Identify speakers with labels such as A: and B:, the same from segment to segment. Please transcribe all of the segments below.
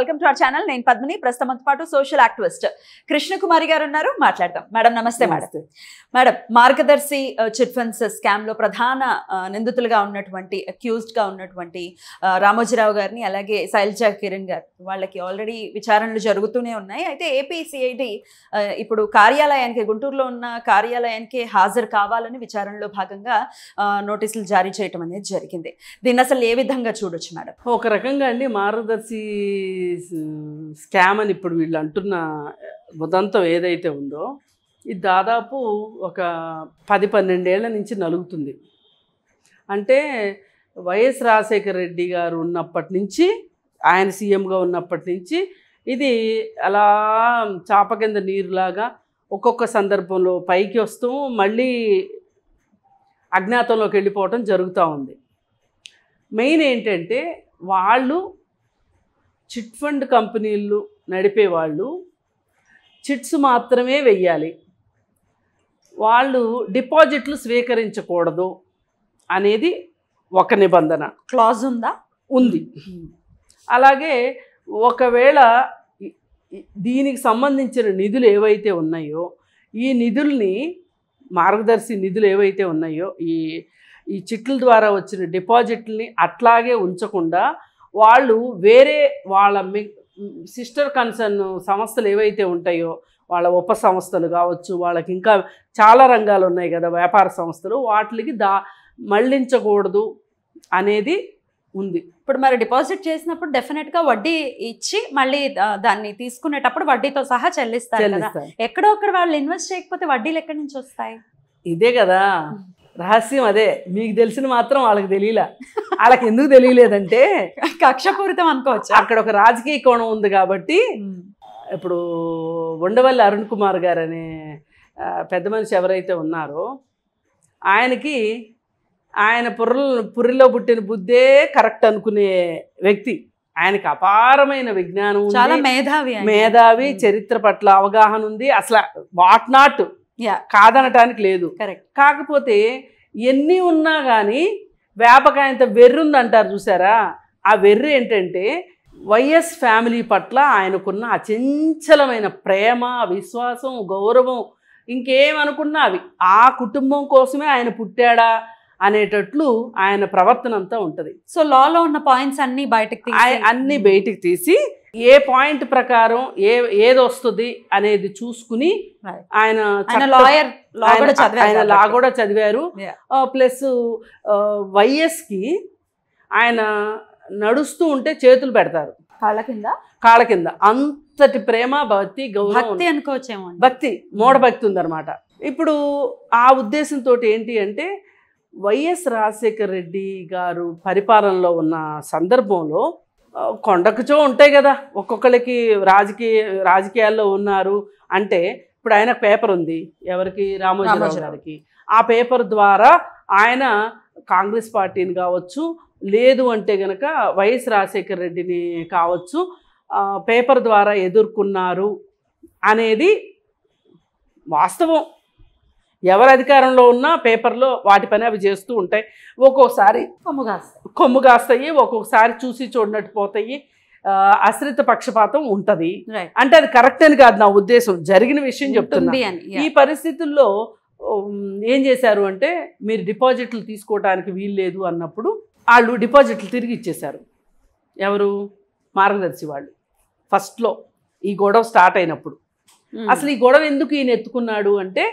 A: Welcome to our channel నేను పద్మిని ప్రస్తుతంతో పాటు social activist Krishnakumari గారు ఉన్నారు మాట్లాడదాం మేడం నమస్తే madam madam Margadarsi chit funds scam లో ప్రధాన ఆ, నిందితులుగా ఉన్నటువంటి అక్యూజ్డ్ గా ఉన్నటువంటి ఆ, రామోజీరావు గారిని అలాగే శైలజా కిరణ్ గారు వాళ్ళకి ఆల్రెడీ విచారణలు జరుగుతూనే ఉన్నాయి అయితే ఏపీ సిఐడి ఇప్పుడు కార్యాలయానికి గుంటూరులో ఉన్న కార్యాలయానికి హాజరు కావాలని విచారణలో భాగంగా ఆ, నోటీసులు జారీ చేయటం అనేది జరిగింది దీన్ని అసలు ఏ విధంగా చూడొచ్చు మేడం
B: ఒక రకంగా అండి మార్గదర్శి స్కామ్ అని ఇప్పుడు వీళ్ళు అంటున్న ఉదంతం ఏదైతే ఉందో ఇది దాదాపు ఒక పది పన్నెండేళ్ల నుంచి నలుగుతుంది అంటే వైఎస్ రాజశేఖర రెడ్డి గారు ఉన్నప్పటి నుంచి ఆయన సీఎంగా ఉన్నప్పటి నుంచి ఇది అలా చాప కింద నీరులాగా ఒక్కొక్క సందర్భంలో పైకి వస్తూ మళ్ళీ అజ్ఞాతంలోకి వెళ్ళిపోవటం జరుగుతూ ఉంది మెయిన్ ఏంటంటే వాళ్ళు చిట్ ఫండ్ కంపెనీలు నడిపే వాళ్ళు చిట్స్ మాత్రమే వెయ్యాలి వాళ్ళు డిపాజిట్లు స్వీకరించకూడదు అనేది ఒక నిబంధన
A: క్లాజ్ ఉందా
B: ఉంది అలాగే ఒకవేళ ఈ- ఈ- దీనికి సంబంధించిన నిధులు ఏవైతే ఉన్నాయో ఈ నిధుల్ని మార్గదర్శి నిధులు ఏవైతే ఉన్నాయో ఈ ఈ చిట్ల ద్వారా వచ్చిన డిపాజిట్ని అట్లాగే ఉంచకుండా వాళ్ళు వేరే వాళ్ళ మి సిస్టర్ కన్సర్న్ సంస్థలు ఏవైతే ఉంటాయో వాళ్ళ ఉప సంస్థలు కావచ్చు వాళ్ళకి ఇంకా చాలా రంగాలు ఉన్నాయి కదా వ్యాపార సంస్థలు వాటికి దా మళ్ళించకూడదు అనేది ఉంది
A: ఇప్పుడు మరి డిపాజిట్ చేసినప్పుడు డెఫినెట్ గా వడ్డీ ఇచ్చి మళ్ళీ ఆ, దాన్ని తీసుకునేటప్పుడు వడ్డీతో సహా చెల్లిస్తారు కదా
B: చెల్లిస్తారు
A: ఎక్కడో అక్కడ వాళ్ళు ఇన్వెస్ట్ చేయకపోతే వడ్డీలు ఎక్కడి నుంచి వస్తాయి
B: ఇదే కదా రహస్యం అదే మీకు తెలిసిన మాత్రం వాళ్ళకి తెలియలే వాళ్ళకి ఎందుకు తెలియలేదంటే
A: కక్షపూరితం అనుకోవచ్చు
B: అక్కడ ఒక రాజకీయ కోణం ఉంది కాబట్టి ఇప్పుడు ఉండవల్లి అరుణ్ కుమార్ గారు అనే ఆ, పెద్ద మనిషి ఎవరైతే ఉన్నారో ఆయనకి ఆయన పుర్రలో పుర్రిలో పుట్టిన బుద్ధే కరెక్ట్ అనుకునే వ్యక్తి ఆయనకి అపారమైన విజ్ఞానం ఉంది,
A: చాలా మేధావి ఆయన.
B: మేధావి
A: ఉమ్.
B: చరిత్ర పట్ల అవగాహన ఉంది అసలు వాట్ నాట్
A: యా
B: కాదనటానికి లేదు
A: కరెక్ట్
B: కాకపోతే ఎన్ని ఉన్నా కానీ వ్యాపకాయంత వెర్రి ఉందంటారు చూసారా ఆ వెర్రి ఏంటంటే వైఎస్ ఫ్యామిలీ పట్ల ఆయనకున్న అచంచలమైన ప్రేమ విశ్వాసం గౌరవం ఇంకేమనుకున్నా అవి ఆ కుటుంబం కోసమే ఆయన పుట్టాడా అనేటట్లు ఆయన ప్రవర్తన అంతా ఉంటుంది
A: సో లాలో ఉన్న పాయింట్స్ అన్ని బయటకు తీసి
B: ఆయ- అన్ని బయటికి తీసి ఏ పాయింట్ ప్రకారం ఏ ఏది వస్తుంది అనేది చూసుకుని
A: Right.
B: ఆయన
A: ఆయన
B: చట్ట-
A: లాయర్ లా
B: ఆయన-
A: కూడా చదివారు
B: ఆయన లా
A: కాబట్టి.
B: కూడా చదివారు
A: Yeah.
B: ప్లస్ వైఎస్కి ఆయన నడుస్తూ ఉంటే చేతులు పెడతారు
A: కాళ్ళ కింద
B: కాళ్ళ కింద అంతటి ప్రేమ భక్తి గౌరవం
A: భక్తి అనుకోవచ్చేమో అండి.
B: భక్తి మూఢ భక్తి ఉందన్నమాట ఇప్పుడు ఆ ఉద్దేశంతో ఏంటి అంటే వైఎస్ రాజశేఖర రెడ్డి గారు పరిపాలనలో ఉన్న సందర్భంలో ఆ, కొండకుచో ఉంటాయి కదా ఒక్కొక్కరికి రాజకీయ రాజకీయాల్లో ఉన్నారు అంటే ఇప్పుడు ఆయన పేపర్ ఉంది ఎవరికి రామోజీరావు
A: రామోజీరావు.
B: గారికి ఆ పేపర్ ద్వారా ఆయన కాంగ్రెస్ పార్టీని కావచ్చు లేదు అంటే గనక వైఎస్ రాజశేఖర రెడ్డిని కావచ్చు ఆ, పేపర్ ద్వారా ఎదుర్కొన్నారు అనేది వాస్తవం ఎవరు అధికారంలో ఉన్నా పేపర్లో వాటి పని అవి చేస్తూ ఉంటాయి ఒక్కొక్కసారి
A: కొమ్ము కాస్త.
B: కొమ్ము కాస్తాయి ఒక్కొక్కసారి చూసి చూడనట్టు పోతాయి ఆ, అశ్రిత పక్షపాతం ఉంటుంది
A: Right.
B: అంటే అది కరెక్ట్ అని కాదు నా ఉద్దేశం జరిగిన విషయం చెప్తున్నా
A: ఉంటుంది అని
B: ఈ పరిస్థితుల్లో ఉమ్, ఏం చేశారు అంటే మీరు డిపాజిట్లు తీసుకోవడానికి వీలు లేదు అన్నప్పుడు వాళ్ళు డిపాజిట్లు తిరిగి ఇచ్చేశారు ఎవరు మార్గదర్శి వాళ్ళు ఫస్ట్లో ఈ గొడవ స్టార్ట్ అయినప్పుడు
A: Hmm.
B: అసలు ఈ గొడవ ఎందుకు ఈయన ఎత్తుకున్నాడు అంటే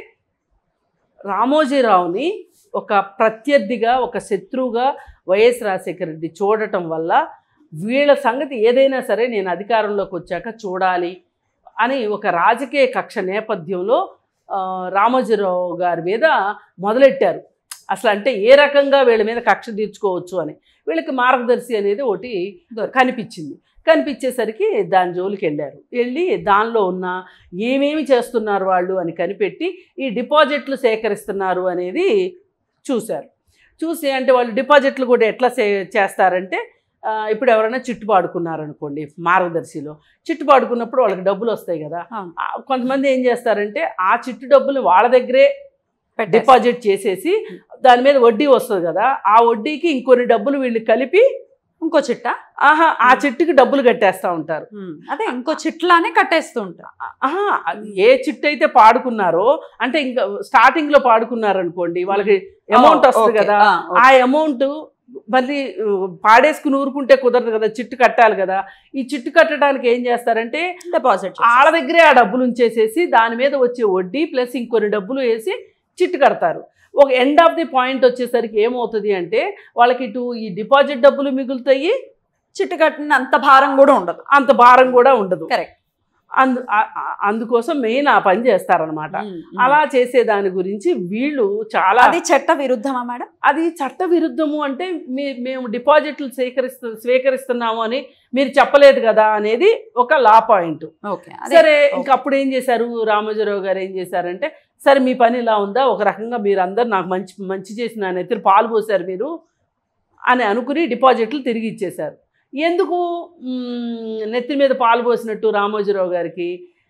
B: రామోజీరావుని ఒక ప్రత్యర్థిగా ఒక శత్రువుగా వైఎస్ రాజశేఖర రెడ్డి చూడటం వల్ల వీళ్ళ సంగతి ఏదైనా సరే నేను అధికారంలోకి వచ్చాక చూడాలి అని ఒక రాజకీయ కక్ష నేపథ్యంలో ఆ, రామోజీరావు గారి మీద మొదలెట్టారు అసలు అంటే ఏ రకంగా వీళ్ళ మీద కక్ష తీర్చుకోవచ్చు అని వీళ్ళకి మార్గదర్శి అనేది ఒకటి కనిపించింది కనిపించేసరికి దాని జోలికి వెళ్ళారు వెళ్ళి దానిలో ఉన్న ఏమేమి చేస్తున్నారు వాళ్ళు అని కనిపెట్టి ఈ డిపాజిట్లు సేకరిస్తున్నారు అనేది చూశారు చూసి అంటే వాళ్ళు డిపాజిట్లు కూడా ఎట్లా సే చేస్తారంటే ఆ, ఇప్పుడు ఎవరైనా చిట్టు పాడుకున్నారనుకోండి మార్గదర్శిలో చిట్టు పాడుకున్నప్పుడు వాళ్ళకి డబ్బులు వస్తాయి కదా
A: అవును.
B: ఆ, కొంతమంది ఏం చేస్తారంటే ఆ చిట్టు డబ్బులు వాళ్ళ దగ్గరే
A: పెట్టేస్తారు.
B: డిపాజిట్ చేసేసి దాని మీద వడ్డీ వస్తుంది కదా ఆ వడ్డీకి ఇంకొన్ని డబ్బులు వీళ్ళు కలిపి
A: ఇంకో చిట్ట
B: ఆహా ఆ చిట్టుకి డబ్బులు కట్టేస్తా ఉంటారు
A: అదే ఇంకో చిట్లానే కట్టేస్తూ ఉంటారు
B: ఆహా అది ఏ చిట్టు అయితే పాడుకున్నారో అంటే ఇంకా స్టార్టింగ్ లో పాడుకున్నారు అనుకోండి వాళ్ళకి అమౌంట్ వస్తుంది
A: ఓకే.
B: కదా
A: ఆ, ఓకే.
B: ఆ అమౌంట్ మళ్ళీ ఉ, పాడేసుకుని ఊరుకుంటే కుదరదు కదా చిట్టు కట్టాలి కదా ఈ చిట్టు కట్టడానికి ఏం చేస్తారంటే
A: డిపాజిట్
B: వాళ్ళ దగ్గరే ఆ డబ్బులు ఉంచేసేసి దాని మీద వచ్చే వడ్డీ ప్లస్ ఇంకొన్ని డబ్బులు వేసి చిట్టు కడతారు ఒక ఎండ్ ఆఫ్ ది పాయింట్ వచ్చేసరికి ఏమవుతుంది అంటే వాళ్ళకి ఇటు ఈ డిపాజిట్ డబ్బులు మిగులుతాయి
A: చిట్టు కట్టిన అంత భారం కూడా ఉండదు
B: అంత భారం కూడా ఉండదు
A: Correct.
B: అందు ఆ- ఆ- అందుకోసం మెయిన్ ఆ పని చేస్తారనమాట
A: ఉమ్, ఉమ్.
B: అలా చేసే దాని గురించి వీళ్ళు చాలా
A: అది చట్ట విరుద్ధమా మేడం
B: అది చట్ట విరుద్ధము అంటే మీ మేము డిపాజిట్లు స్వీకరిస్తు స్వీకరిస్తున్నాము అని మీరు చెప్పలేదు కదా అనేది ఒక లా పాయింట్
A: ఓకే
B: సరే ఇంక అప్పుడు ఏం చేశారు రామోజీరావు గారు ఏం చేశారంటే సరే మీ పని ఇలా ఉందా ఒక రకంగా మీరు అందరు నాకు మంచి మంచి చేసిన నెత్తిరి పాలు పోసారు మీరు అని అనుకుని డిపాజిట్లు తిరిగి ఇచ్చేశారు ఎందుకు మ్మ్, నెత్తి మీద పాలు పోసినట్టు రామోజీరావు గారికి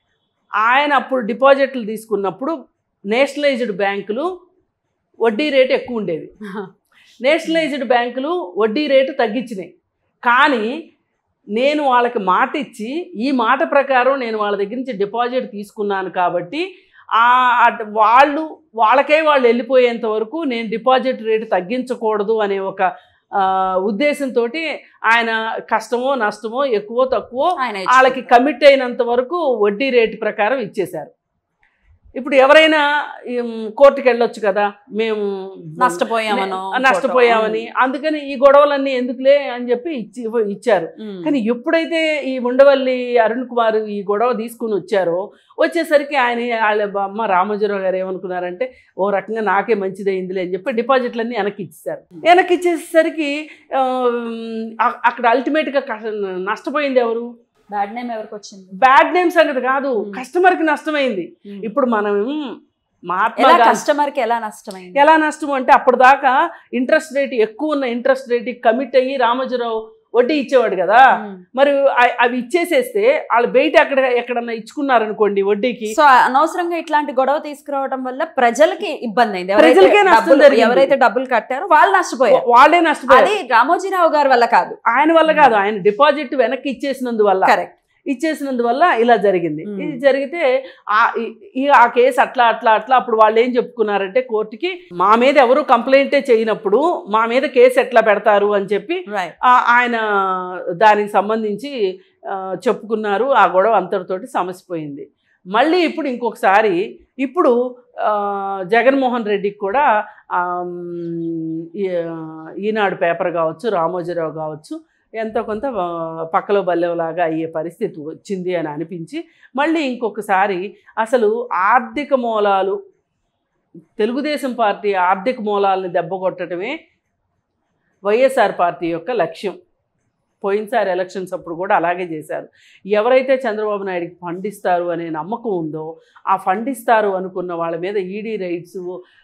B: ఆయన అప్పుడు డిపాజిట్లు తీసుకున్నప్పుడు నేషనలైజ్డ్ బ్యాంకులు వడ్డీ రేటు ఎక్కువ ఉండేది నేషనలైజ్డ్ బ్యాంకులు వడ్డీ రేటు తగ్గించినాయి కానీ నేను వాళ్ళకి మాట ఇచ్చి ఈ మాట ప్రకారం నేను వాళ్ళ దగ్గర నుంచి డిపాజిట్ తీసుకున్నాను కాబట్టి ఆ అట్- వాళ్ళు వాళ్ళకే వాళ్ళు వెళ్ళిపోయేంత వరకు నేను డిపాజిట్ రేటు తగ్గించకూడదు అనే ఒక ఆ, ఉద్దేశంతో ఆయన కష్టమో నష్టమో ఎక్కువ తక్కువ
A: ఆయన
B: వాళ్ళకి కమిట్ అయినంత వరకు వడ్డీ రేటు ప్రకారం ఇచ్చేశారు ఇప్పుడు ఎవరైనా ఉమ్, కోర్టుకి వెళ్ళొచ్చు కదా మేము
A: నష్టపోయామనో
B: నష్టపోయామని అందుకని ఈ గొడవలన్నీ ఎందుకులే అని చెప్పి ఇచ్చి ఇచ్చారు
A: ఉమ్.
B: కానీ ఎప్పుడైతే ఈ ఉండవల్లి అరుణ్ కుమార్ ఈ గొడవ తీసుకుని వచ్చారో వచ్చేసరికి ఆయన వాళ్ళ అమ్మ రామోజీరావు గారు ఏమనుకున్నారంటే ఓ రకంగా నాకే మంచిదైందిలే అని చెప్పి డిపాజిట్లన్నీ వెనక్కి ఇచ్చేసారు వెనక్కి ఇచ్చేసరికి ఆ, అ- అక్కడ అల్టిమేట్గా నష్టపోయింది ఎవరు
A: బ్యాడ్ నేమ్ ఎవరికి వచ్చింది
B: బ్యాడ్ నేమ్ సంగతి కాదు
A: Hmm.
B: కస్టమర్కి నష్టమైంది
A: ఉమ్.
B: ఇప్పుడు మనం మహాత్మా
A: ఎలా
B: గాంధీ
A: కస్టమర్ కి ఎలా నష్టమైంది
B: ఎలా నష్టం అంటే అప్పటిదాకా ఇంట్రెస్ట్ రేట్ ఎక్కువ ఉన్న ఇంట్రెస్ట్ రేట్ కమిట్ అయ్యి రామోజీరావు వడ్డీ ఇచ్చేవాడు కదా
A: ఉమ్.
B: మరి అ- అవి ఇచ్చేసేస్తే వాళ్ళు బయట ఎక్కడ ఎక్కడన్నా ఇచ్చుకున్నారనుకోండి వడ్డీకి
A: సో అనవసరంగా ఇట్లాంటి గొడవ తీసుకురావడం వల్ల ప్రజలకి ఇబ్బంది అయింది
B: ప్రజలకే నష్టం
A: డబ్బులు
B: జరిగింది.
A: ఎవరైతే డబ్బులు కట్టారో వాళ్ళు నష్టపోయారు
B: వాళ్ళే నష్టపోయారు
A: అది రామోజీరావు గారి వల్ల కాదు
B: ఆయన వల్ల కాదు ఆయన డిపాజిట్ వెనక్కి ఇచ్చేసినందువల్ల
A: కరెక్ట్
B: ఇచ్చేసినందువల్ల ఇలా జరిగింది
A: మ్మ్.
B: ఇది జరిగితే ఆ ఈ- ఈ ఆ కేసు అట్లా అట్లా అట్లా అప్పుడు వాళ్ళు ఏం చెప్పుకున్నారంటే కోర్టుకి మా మీద ఎవరు కంప్లైంటే చేయనప్పుడు మా మీద కేసు ఎట్లా పెడతారు అని చెప్పి
A: రైట్
B: ఆ- ఆయన దానికి సంబంధించి ఆ, చెప్పుకున్నారు ఆ గొడవ అంతటితోటి సమసిపోయింది మళ్ళీ ఇప్పుడు ఇంకొకసారి ఇప్పుడు ఆ, జగన్మోహన్ రెడ్డికి కూడా ఆ, మ్, ఈ- ఈనాడు పేపర్ కావచ్చు రామోజీరావు కావచ్చు ఎంతో కొంత ఆ, పక్కలో బల్లెవలాగా అయ్యే పరిస్థితి వచ్చింది అని అనిపించి మళ్ళీ ఇంకొకసారి అసలు ఆర్థిక మూలాలు తెలుగుదేశం పార్టీ ఆర్థిక మూలాలను దెబ్బ కొట్టడమే వైఎస్ఆర్ పార్టీ యొక్క లక్ష్యం పోయినసారి ఎలక్షన్స్ అప్పుడు కూడా అలాగే చేశారు ఎవరైతే చంద్రబాబు నాయుడికి ఫండ్ ఇస్తారు అనే నమ్మకం ఉందో ఆ ఫండ్ ఇస్తారు అనుకున్న వాళ్ళ మీద ఈడీ రైట్స్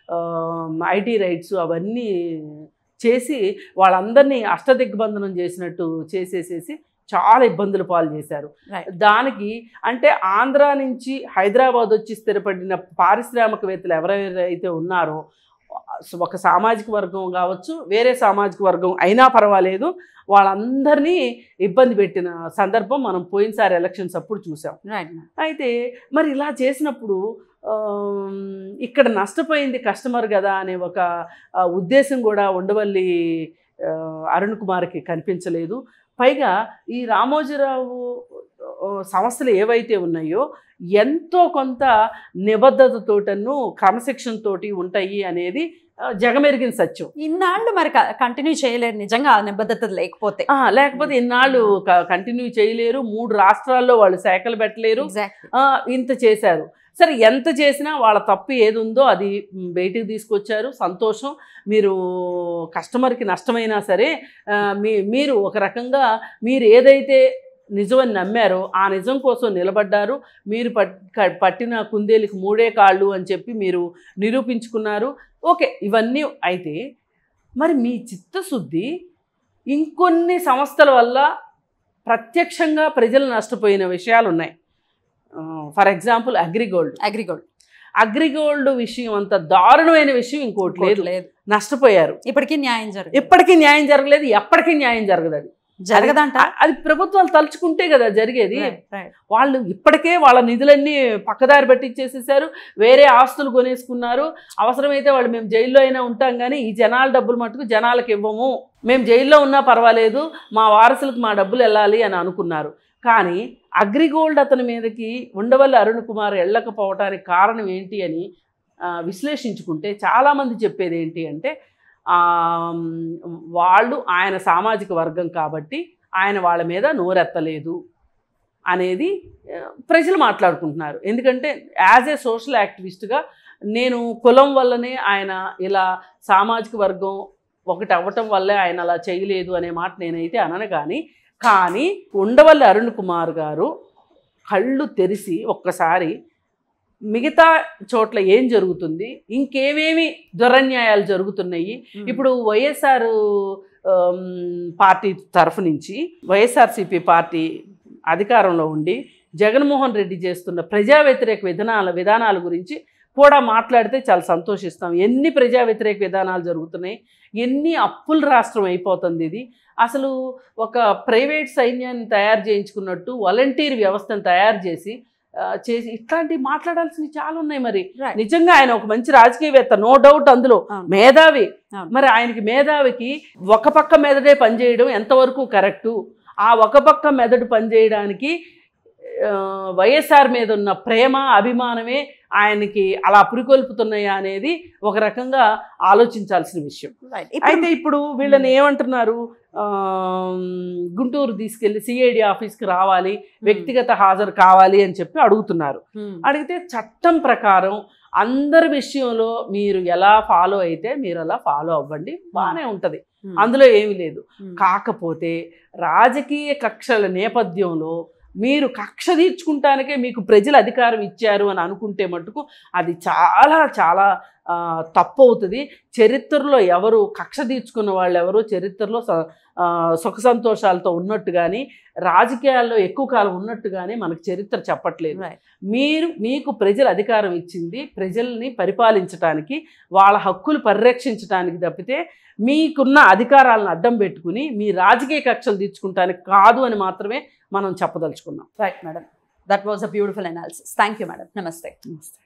B: ఐటీ రైట్స్ అవన్నీ చేసి వాళ్ళందరినీ అష్టదిగ్బంధనం చేసినట్టు చేసేసేసి చాలా ఇబ్బందులు పాలు చేశారు
A: Right.
B: దానికి అంటే ఆంధ్ర నుంచి హైదరాబాద్ వచ్చి స్థిరపడిన పారిశ్రామికవేత్తలు ఎవరైతే ఉన్నారో ఒక సామాజిక వర్గం కావచ్చు వేరే సామాజిక వర్గం అయినా పర్వాలేదు వాళ్ళందరినీ ఇబ్బంది పెట్టిన సందర్భం మనం పోయినసారి ఎలక్షన్స్ అప్పుడు చూసాం
A: రైట్
B: అయితే మరి ఇలా చేసినప్పుడు ఆమ్, ఇక్కడ నష్టపోయింది కస్టమర్ కదా అనే ఒక ఆ, ఉద్దేశం కూడా ఉండవల్లి ఆ, అరుణ్ కుమార్కి కనిపించలేదు పైగా ఈ రామోజీరావు ఆ, సంస్థలు ఏవైతే ఉన్నాయో ఎంతో కొంత నిబద్ధతతోటను క్రమశిక్షణ తోటి ఉంటాయి అనేది ఆ, జగమెరిగిన సత్యం
A: ఇన్నాళ్ళు మరి కంటిన్యూ చేయలేరు నిజంగా ఆ నిబద్ధత లేకపోతే
B: ఆ, లేకపోతే ఇన్నాళ్ళు కంటిన్యూ చేయలేరు మూడు రాష్ట్రాల్లో వాళ్ళు శాఖలు పెట్టలేరు
A: ఎగ్జాక్ట్లీ
B: ఆ, ఇంత చేశారు సరే ఎంత చేసినా వాళ్ళ తప్పు ఏది ఉందో అది మ్, బయటికి తీసుకొచ్చారు సంతోషం మీరు కస్టమర్కి నష్టమైనా సరే ఆ, మీ మీరు ఒక రకంగా మీరు ఏదైతే నిజమని నమ్మారో ఆ నిజం కోసం నిలబడ్డారు మీరు పట్ క- పట్టిన కుందేలికి మూడే కాళ్ళు అని చెప్పి మీరు నిరూపించుకున్నారు ఓకే ఇవన్నీ అయితే మరి మీ చిత్తశుద్ధి ఇంకొన్ని సంస్థల వల్ల ప్రత్యక్షంగా ప్రజలు నష్టపోయిన విషయాలు ఉన్నాయి ఫర్ ఎగ్జాంపుల్ అగ్రిగోల్డ్
A: అగ్రిగోల్డ్
B: అగ్రిగోల్డ్ విషయం అంత దారుణమైన విషయం ఇంకోటి లేదు
A: లేదు
B: నష్టపోయారు
A: ఇప్పటికీ న్యాయం జరగదు
B: ఇప్పటికీ న్యాయం జరగలేదు ఎప్పటికీ న్యాయం జరగదు అది
A: జరగదంట
B: అ- అది ప్రభుత్వాలు తలుచుకుంటే కదా జరిగేది
A: Right, right.
B: వాళ్ళు ఇప్పటికే వాళ్ళ నిధులన్నీ పక్కదారి పట్టించేసేసారు వేరే ఆస్తులు కొనేసుకున్నారు అవసరమైతే వాళ్ళు మేము జైల్లో అయినా ఉంటాం కానీ ఈ జనాల డబ్బులు మటుకు జనాలకు ఇవ్వము మేము జైల్లో ఉన్నా పర్వాలేదు మా వారసులకు మా డబ్బులు వెళ్ళాలి అని అనుకున్నారు కానీ అగ్రిగోల్డ్ అతని మీదకి ఉండవల్లి అరుణ్ కుమార్ వెళ్ళకపోవటానికి కారణం ఏంటి అని ఆ, విశ్లేషించుకుంటే చాలామంది చెప్పేది ఏంటి అంటే ఆ, వాళ్ళు ఆయన సామాజిక వర్గం కాబట్టి ఆయన వాళ్ళ మీద నోరెత్తలేదు అనేది ఆ, ప్రజలు మాట్లాడుకుంటున్నారు ఎందుకంటే యాజ్ ఏ సోషల్ యాక్టివిస్ట్గా నేను కులం వల్లనే ఆయన ఇలా సామాజిక వర్గం ఒకటి అవ్వటం వల్లే ఆయన అలా చేయలేదు అనే మాట నేనైతే అనను కానీ కానీ ఉండవల్లి అరుణ్ కుమార్ గారు కళ్ళు తెరిచి ఒక్కసారి మిగతా చోట్ల ఏం జరుగుతుంది ఇంకేమేమి దురన్యాయాలు జరుగుతున్నాయి ఇప్పుడు వైఎస్ఆర్ ఆమ్, పార్టీ తరఫు నుంచి వైఎస్ఆర్సీపీ పార్టీ అధికారంలో ఉండి జగన్మోహన్ రెడ్డి చేస్తున్న ప్రజా వ్యతిరేక విధానాల విధానాల గురించి కూడా మాట్లాడితే చాలా సంతోషిస్తాం ఎన్ని ప్రజా వ్యతిరేక విధానాలు జరుగుతున్నాయి ఎన్ని అప్పుల రాష్ట్రం అయిపోతుంది ఇది అసలు ఒక ప్రైవేట్ సైన్యాన్ని తయారు చేయించుకున్నట్టు వాలంటీర్ వ్యవస్థను తయారు చేసి ఆ, చేసి ఇట్లాంటివి మాట్లాడాల్సినవి చాలా ఉన్నాయి మరి
A: Right.
B: నిజంగా ఆయన ఒక మంచి రాజకీయవేత్త నో డౌట్ అందులో
A: అవును.
B: మేధావి
A: అవును.
B: మరి ఆయనకి మేధావికి ఒక పక్క మెదడే పనిచేయడం ఎంతవరకు కరెక్టు ఆ ఒక పక్క మెదడు పనిచేయడానికి ఆ, వైఎస్ఆర్ మీద ఉన్న ప్రేమ అభిమానమే ఆయనకి అలా పురికొల్పుతున్నాయా అనేది ఒక రకంగా ఆలోచించాల్సిన విషయం
A: Right. ఇప్పుడు-
B: అయితే ఇప్పుడు వీళ్ళని ఏమంటున్నారు ఆ, గుంటూరు తీసుకెళ్లి సిఐడి ఆఫీస్కి రావాలి వ్యక్తిగత హాజరు కావాలి అని చెప్పి అడుగుతున్నారు
A: Hmm.
B: అడిగితే చట్టం ప్రకారం అందరి విషయంలో మీరు ఎలా ఫాలో అయితే మీరు అలా ఫాలో అవ్వండి బాగానే ఉంటుంది
A: Hmm.
B: అందులో ఏమీ లేదు
A: Hmm.
B: కాకపోతే రాజకీయ కక్షల నేపథ్యంలో మీరు కక్ష తీర్చుకుంటానికే మీకు ప్రజలు అధికారం ఇచ్చారు అని అనుకుంటే మటుకు అది చాలా చాలా ఆ, తప్పు అవుతుంది చరిత్రలో ఎవరు కక్ష తీర్చుకున్న వాళ్ళు ఎవరు చరిత్రలో స- ఆ, సుఖ సంతోషాలతో ఉన్నట్టు కానీ రాజకీయాల్లో ఎక్కువ కాలం ఉన్నట్టు కానీ మనకు చరిత్ర చెప్పట్లేదు
A: Right.
B: మీరు మీకు ప్రజలు అధికారం ఇచ్చింది ప్రజల్ని పరిపాలించడానికి వాళ్ళ హక్కులు పరిరక్షించడానికి తప్పితే మీకున్న అధికారాలను అడ్డం పెట్టుకుని మీ రాజకీయ కక్షలు తీర్చుకుంటానికి కాదు అని మాత్రమే మనం చెప్పదలుచుకున్నాం
A: right madam that was a beautiful analysis thank you madam నమస్తే
B: నమస్తే